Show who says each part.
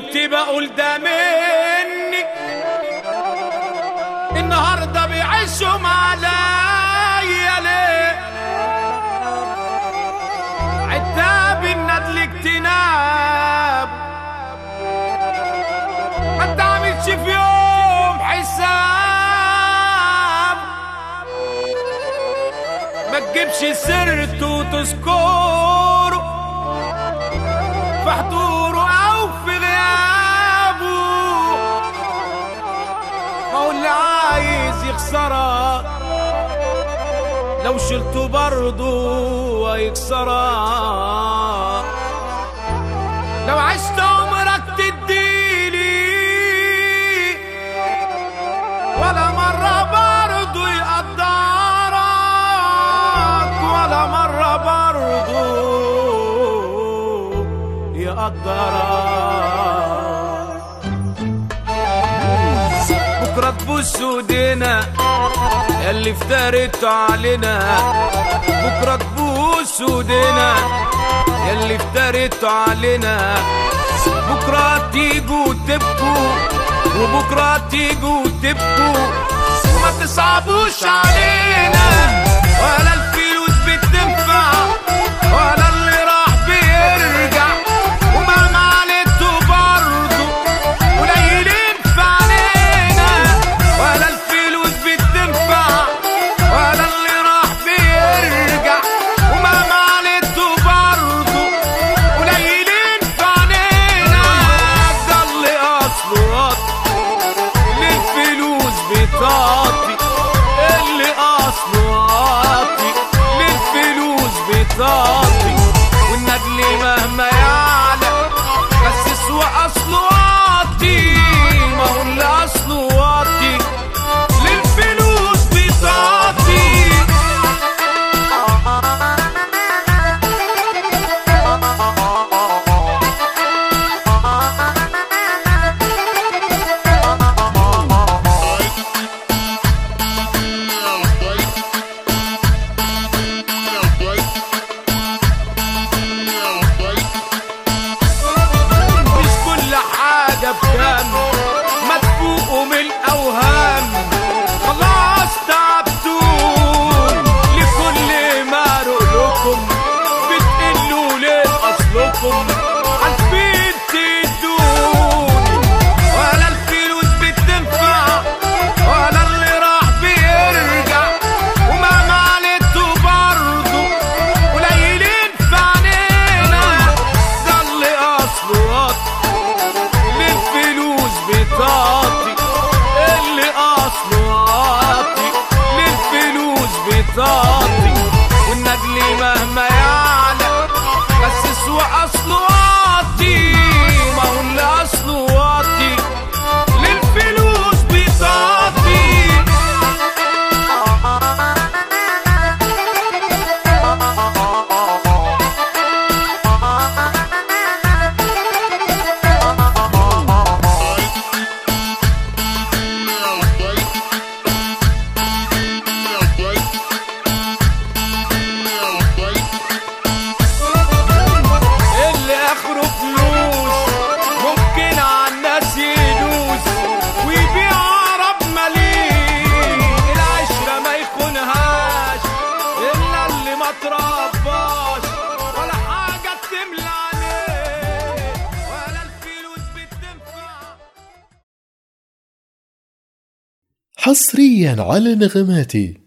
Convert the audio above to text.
Speaker 1: كنت بقول ده مني النهارده بيعيشوا عليا ليه عتاب الندل اجتناب ما تعملش في يوم حساب ما تجيبش سيرته وتذكره في حضوره او في غيابه ما هو اللي عايز يخسرك لو شلته برضه هيكسرك لو عشت عمرك تديلي ولا مرة برضه يقدرك ولا مرة برضه يقدرك بكرة تبوس ودينا اللي افتريتوا علينا بكرة تبوس ودينا يلي افتريتوا علينا بكرة تيجوا تبكوا وبكرة تيجوا تبكوا وما تصعبوش علينا ولا الفلوس بتنفع ولا اللي راح بيرجع ومهما عليتوا برضه قليلين في علينا ولا الفلوس بتنفع ولا اللي راح بيرجع ومهما عليتوا برضه قليلين في علينا ده اللي اصله واطي للفلوس بتعطي اللي اصله واطي للفلوس بتعطي والنجل مهما يعلى بس سوى اصله واطي ما هو اللي اصله واطي للفلوس بتعطي مش كل حاجة بكم ما تفوقوا من الأوهام خلاص تعبتون لكل ما لكم بتقلوا ليه أصلكم عارفين تدون ولا الفلوس بتنفع ولا اللي راح بيرجع ومهما عليتوا برضه قليلين في عينينا ده اللي اصله واطي للفلوس بتعطي اللي اصله واطي للفلوس بتعطي والنجل مهما يعلى بس سوى اصله واطي ما هو اللي اصله واطي للفلوس بتعطي اللي اخره فلوس ممكن عالناس يدوس ويبيع عرب مليء العشرة ما يخونهاش الا اللي ما ترباش ولا حاجة تملى عليه ولا الفلوس بتنفع
Speaker 2: حصريا على نغماتي